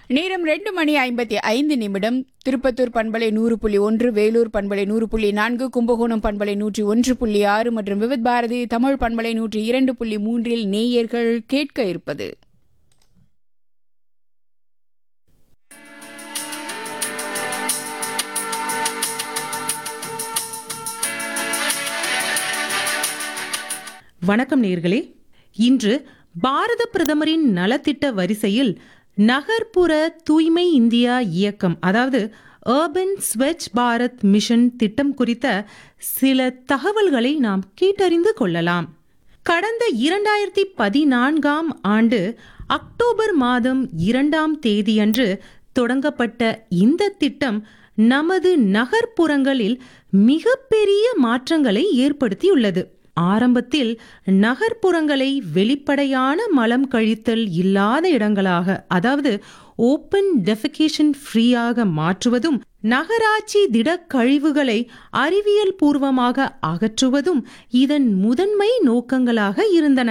நேரம் ரெண்டு மணி ஐம்பத்தி ஐந்து நிமிடம் திருப்பத்தூர் பண்பலை நூறு புள்ளி ஒன்று வேலூர் பண்பலை நூறு புள்ளி நான்கு கும்பகோணம் பண்பலை நூற்றி ஒன்று புள்ளி ஆறு மற்றும் விவித் பாரதி தமிழ் பண்பலை நூற்றி இரண்டு புள்ளி மூன்றில் நேயர்கள் கேட்க இருப்பது வணக்கம் நேர்களே இன்று பாரத பிரதமரின் நலத்திட்ட வரிசையில் நகர்ப்புற தூய்மை இந்தியா இயக்கம் அதாவது அர்பன் ஸ்வச் பாரத் மிஷன் திட்டம் குறித்த சில தகவல்களை நாம் கேட்டறிந்து கொள்ளலாம் கடந்த இரண்டாயிரத்தி பதினான்காம் ஆண்டு அக்டோபர் மாதம் இரண்டாம் தேதியன்று தொடங்கப்பட்ட இந்த திட்டம் நமது நகர்ப்புறங்களில் மிகப்பெரிய மாற்றங்களை ஏற்படுத்தியுள்ளது ஆரம்பத்தில் நகர்ப்புறங்களை வெளிப்படையான மலம் கழித்தல் இல்லாத இடங்களாக அதாவது ஓப்பன் டெஃபிகேஷன் ஃப்ரீயாக மாற்றுவதும் நகராட்சி திடக்கழிவுகளை அறிவியல் பூர்வமாக அகற்றுவதும் இதன் முதன்மை நோக்கங்களாக இருந்தன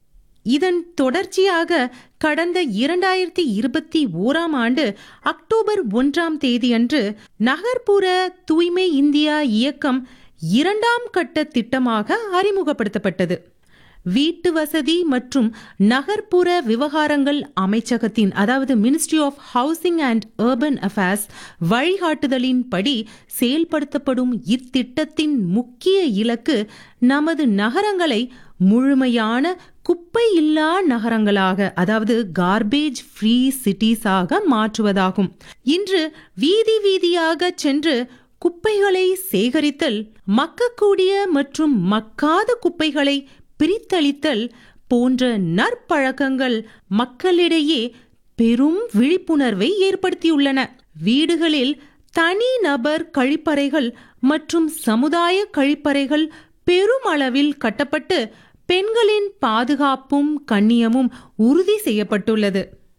இதன் தொடர்ச்சியாக கடந்த இரண்டாயிரத்தி இருபத்தி ஓராம் ஆண்டு அக்டோபர் ஒன்றாம் தேதியன்று நகர்ப்புற தூய்மை இந்தியா இயக்கம் இரண்டாம் கட்ட திட்டமாக அறிமுகப்படுத்தப்பட்டது வீட்டு வசதி மற்றும் நகர்ப்புற விவகாரங்கள் அமைச்சகத்தின் அதாவது ministry of housing and urban affairs வழிகாட்டுதலின்படி செயல்படுத்தப்படும் இத்திட்டத்தின் முக்கிய இலக்கு நமது நகரங்களை முழுமையான குப்பை இல்லா நகரங்களாக அதாவது கார்பேஜ் ஃப்ரீ சிட்டிஸாக மாற்றுவதாகும் இன்று வீதி வீதியாக சென்று குப்பைகளை சேகரித்தல் மக்கக்கூடிய மற்றும் மக்காத குப்பைகளை பிரித்தளித்தல் போன்ற நற்பழக்கங்கள் மக்களிடையே பெரும் விழிப்புணர்வை ஏற்படுத்தியுள்ளன வீடுகளில் தனி நபர் கழிப்பறைகள் மற்றும் சமுதாய கழிப்பறைகள் பெரும் அளவில் கட்டப்பட்டு பெண்களின் பாதுகாப்பும் கண்ணியமும் உறுதி செய்யப்பட்டுள்ளது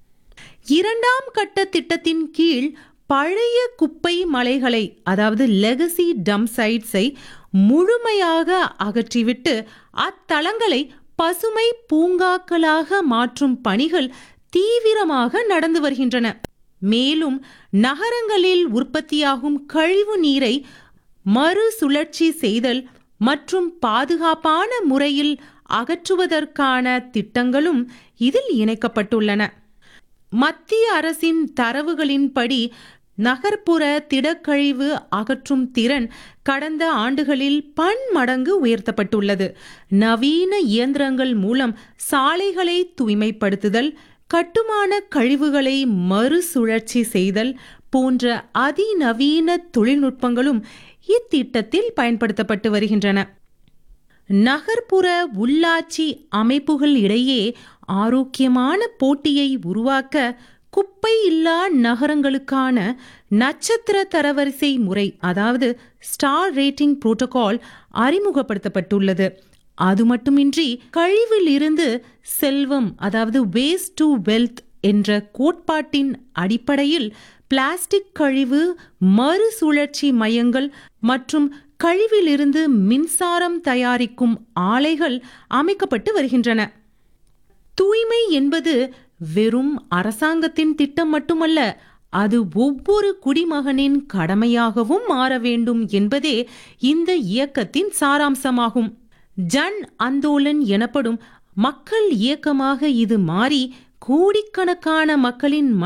இரண்டாம் கட்ட திட்டத்தின் கீழ் பழைய குப்பை மலைகளை அதாவது லெகசி டம் சைட்ஸை முழுமையாக அகற்றிவிட்டு அத்தலங்களை பசுமை பூங்காக்களாக மாற்றும் பணிகள் தீவிரமாக நடந்து வருகின்றன மேலும் நகரங்களில் உற்பத்தியாகும் கழிவு நீரை மறுசுழற்சி செய்தல் மற்றும் பாதுகாப்பான முறையில் அகற்றுவதற்கான திட்டங்களும் இதில் இணைக்கப்பட்டுள்ளன மத்திய அரசின் தரவுகளின்படி நகர்ப்புற திடக்கழிவு அகற்றும் திறன் கடந்த ஆண்டுகளில் பன்மடங்கு உயர்த்தப்பட்டுள்ளது நவீன இயந்திரங்கள் மூலம் சாலைகளை தூய்மைப்படுத்துதல் கட்டுமான கழிவுகளை மறுசுழற்சி செய்தல் போன்ற அதிநவீன தொழில்நுட்பங்களும் இத்திட்டத்தில் பயன்படுத்தப்பட்டு வருகின்றன நகர்ப்புற உள்ளாட்சி அமைப்புகள் இடையே ஆரோக்கியமான போட்டியை உருவாக்க குப்பை இல்லா நகரங்களுக்கான நட்சத்திர தரவரிசை முறை அதாவது ஸ்டார் ரேட்டிங் புரோட்டோகால் அறிமுகப்படுத்தப்பட்டுள்ளது அது மட்டுமின்றி கழிவில் இருந்து செல்வம் அதாவது வேஸ்ட் டு வெல்த் என்ற கோட்பாட்டின் அடிப்படையில் பிளாஸ்டிக் கழிவு மறுசுழற்சி மையங்கள் மற்றும் கழிவிலிருந்து மின்சாரம் தயாரிக்கும் ஆலைகள் அமைக்கப்பட்டு வருகின்றன தூய்மை என்பது வெறும் அரசாங்கத்தின் திட்டம் மட்டுமல்ல அது ஒவ்வொரு குடிமகனின் கடமையாகவும் மாற வேண்டும் என்பதே இந்த இயக்கத்தின் சாராம்சமாகும் ஜன் அந்தோலன் எனப்படும் மக்கள் இயக்கமாக இது மாறி கோடிக்கணக்கான மக்களின்